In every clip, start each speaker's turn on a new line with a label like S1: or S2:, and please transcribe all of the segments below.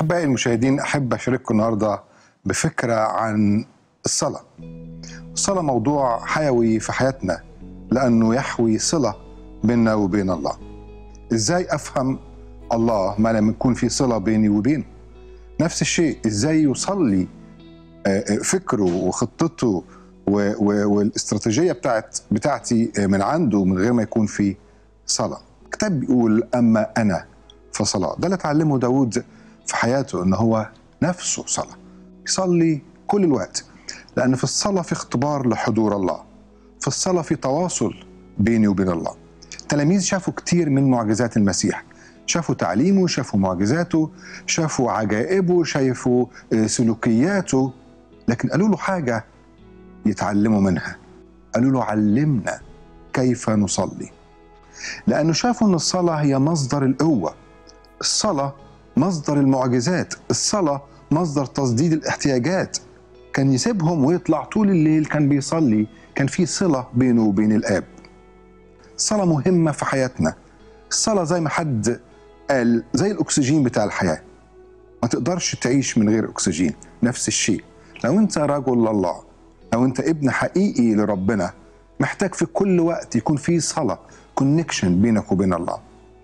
S1: أحبائي المشاهدين أحب أشارككم النهاردة بفكرة عن الصلاة الصلاة موضوع حيوي في حياتنا لأنه يحوي صلة بيننا وبين الله إزاي أفهم الله ما لم يكون في صلة بيني وبينه نفس الشيء إزاي يوصل لي آه، آه، فكره وخطته و- و- والاستراتيجية بتاعت بتاعتي من عنده من غير ما يكون في صلاة الكتاب بيقول أما أنا فصلاة ده اللي اتعلمه داود في حياته ان هو نفسه صلاة يصلي كل الوقت لأن في الصلاة في اختبار لحضور الله في الصلاة في تواصل بيني وبين الله التلاميذ شافوا كتير من معجزات المسيح شافوا تعليمه شافوا معجزاته شافوا عجائبه شافوا آه، سلوكياته لكن قالوا له حاجة يتعلموا منها قالوا له علمنا كيف نصلي لأنه شافوا أن الصلاة هي مصدر القوة الصلاة مصدر المعجزات الصلاة مصدر تسديد الاحتياجات كان يسيبهم ويطلع طول الليل كان بيصلي كان في صلة بينه وبين الآب الصلاة مهمة في حياتنا الصلاة زي ما حد قال زي الأكسجين بتاع الحياة ما تقدرش تعيش من غير أكسجين نفس الشيء لو أنت رجل لله لو أنت ابن حقيقي لربنا محتاج في كل وقت يكون في صلاة كونكشن بينك وبين الله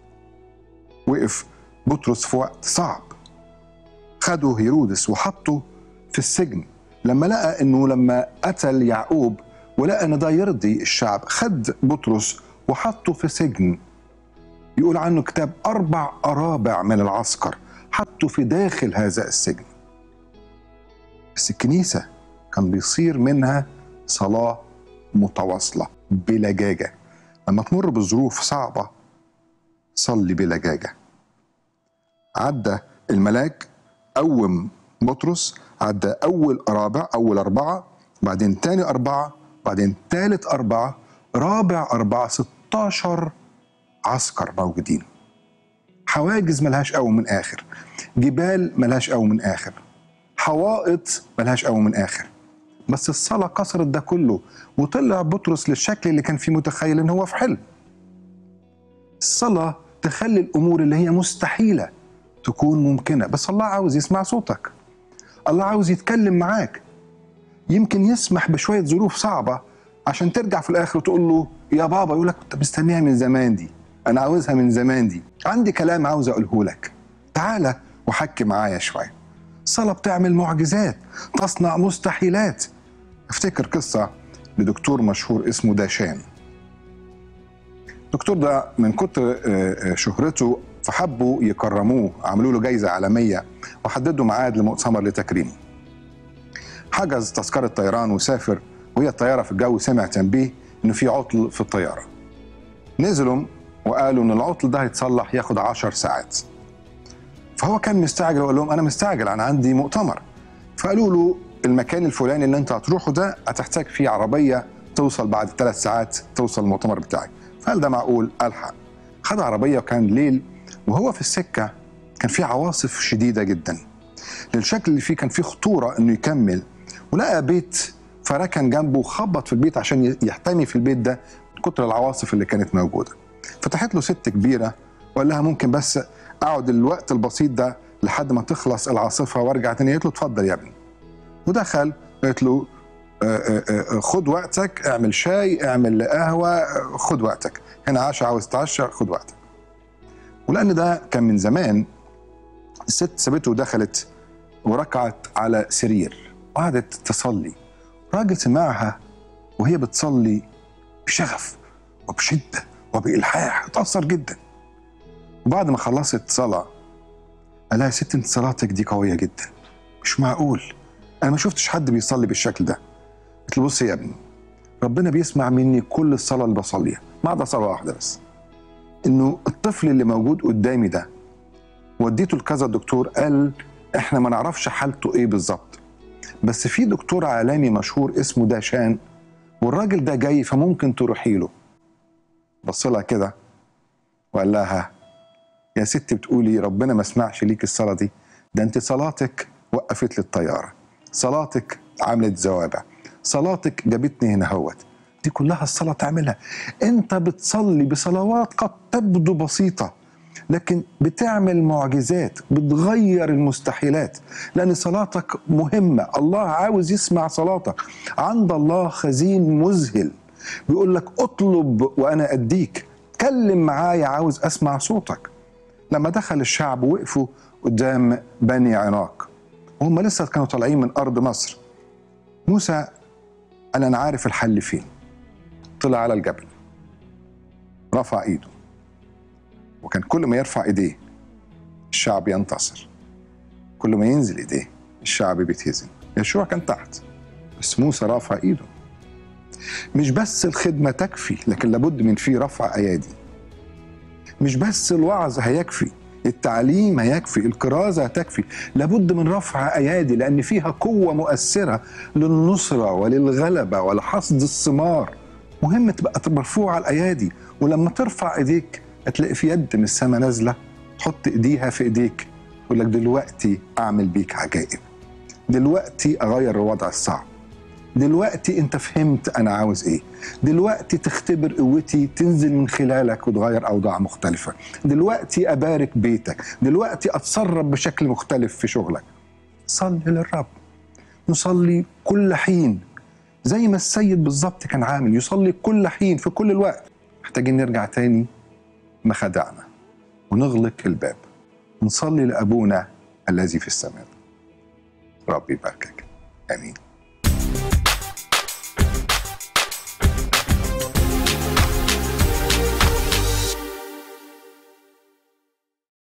S1: وقف بطرس في وقت صعب خده هيرودس وحطه في السجن لما لقى انه لما قتل يعقوب ولقى ان ده يرضي الشعب خد بطرس وحطه في سجن يقول عنه كتاب اربع ارابع من العسكر حطه في داخل هذا السجن بس الكنيسه كان بيصير منها صلاه متواصله بلجاجه لما تمر بظروف صعبه صلي بلجاجه عدى الملاك قوم بطرس عدى أول أرابع أول أربعة بعدين تاني أربعة بعدين تالت أربعة رابع أربعة 16 عسكر موجودين حواجز ملهاش أول من آخر جبال ملهاش أول من آخر حوائط ملهاش أول من آخر بس الصلاة كسرت ده كله وطلع بطرس للشكل اللي كان فيه متخيل إن هو في حلم الصلاة تخلي الأمور اللي هي مستحيلة تكون ممكنة بس الله عاوز يسمع صوتك الله عاوز يتكلم معاك يمكن يسمح بشوية ظروف صعبة عشان ترجع في الآخر وتقول له يا بابا يقول لك كنت مستنيها من زمان دي أنا عاوزها من زمان دي عندي كلام عاوز أقوله لك تعالى وحكي معايا شوية الصلاة بتعمل معجزات تصنع مستحيلات افتكر قصة لدكتور مشهور اسمه داشان الدكتور ده من كتر آه، آه، شهرته فحبوا يكرموه عملوا له جايزة عالمية وحددوا ميعاد لمؤتمر لتكريمه حجز تذكرة طيران وسافر وهي الطيارة في الجو سمع تنبيه إنه في عطل في الطيارة نزلوا وقالوا إن العطل ده هيتصلح ياخد عشر ساعات فهو كان مستعجل وقال لهم أنا مستعجل أنا عندي مؤتمر فقالوا له المكان الفلاني اللي أنت هتروحه ده هتحتاج فيه عربية توصل بعد ثلاث ساعات توصل المؤتمر بتاعك فقال ده معقول ألحق خد عربية وكان ليل وهو في السكة كان في عواصف شديدة جدا للشكل اللي فيه كان فيه خطورة انه يكمل ولقى بيت فركن جنبه وخبط في البيت عشان يحتمي في البيت ده من كتر العواصف اللي كانت موجودة فتحت له ست كبيرة وقال لها ممكن بس اقعد الوقت البسيط ده لحد ما تخلص العاصفة وارجع تاني قالت له اتفضل يا ابني ودخل قالت له آه، آه، آه، خد وقتك اعمل شاي اعمل قهوة آه، خد وقتك هنا عشاء عاوز تعشى خد وقتك ولان ده كان من زمان الست سابته ودخلت وركعت على سرير وقعدت تصلي راجل سمعها وهي بتصلي بشغف وبشده وبالحاح اتاثر جدا وبعد ما خلصت صلاه قال لها يا ست انت صلاتك دي قويه جدا مش معقول انا ما شفتش حد بيصلي بالشكل ده قلت له بص يا ابني ربنا بيسمع مني كل الصلاه اللي بصليها ما عدا صلاه واحده بس انه الطفل اللي موجود قدامي ده وديته لكذا دكتور قال احنا ما نعرفش حالته ايه بالظبط بس في دكتور عالمي مشهور اسمه داشان والراجل ده جاي فممكن تروحي له بص لها كده وقال لها يا ستي بتقولي ربنا ما سمعش ليك الصلاه دي ده انت صلاتك وقفت لي الطياره صلاتك عملت زوابع صلاتك جابتني هنا هوت دي كلها الصلاة تعملها انت بتصلي بصلوات قد تبدو بسيطة لكن بتعمل معجزات بتغير المستحيلات لأن صلاتك مهمة الله عاوز يسمع صلاتك عند الله خزين مذهل بيقول لك اطلب وأنا أديك كلم معايا عاوز أسمع صوتك لما دخل الشعب وقفوا قدام بني عناق وهم لسه كانوا طالعين من أرض مصر موسى قال أنا عارف الحل فين طلع على الجبل رفع ايده وكان كل ما يرفع ايديه الشعب ينتصر كل ما ينزل ايديه الشعب بيتهزم يشوع كان تحت بس موسى رافع ايده مش بس الخدمة تكفي لكن لابد من في رفع أيادي مش بس الوعظ هيكفي التعليم هيكفي الكرازة هتكفي لابد من رفع أيادي لأن فيها قوة مؤثرة للنصرة وللغلبة ولحصد الثمار مهم تبقى مرفوعة الأيادي ولما ترفع إيديك هتلاقي في يد من السماء نازلة تحط إيديها في إيديك تقول لك دلوقتي أعمل بيك عجائب دلوقتي أغير الوضع الصعب دلوقتي انت فهمت انا عاوز ايه دلوقتي تختبر قوتي تنزل من خلالك وتغير اوضاع مختلفه دلوقتي ابارك بيتك دلوقتي اتصرف بشكل مختلف في شغلك صلي للرب نصلي كل حين زي ما السيد بالظبط كان عامل يصلي كل حين في كل الوقت محتاجين نرجع تاني مخادعنا ونغلق الباب نصلي لابونا الذي في السماء ربي يباركك امين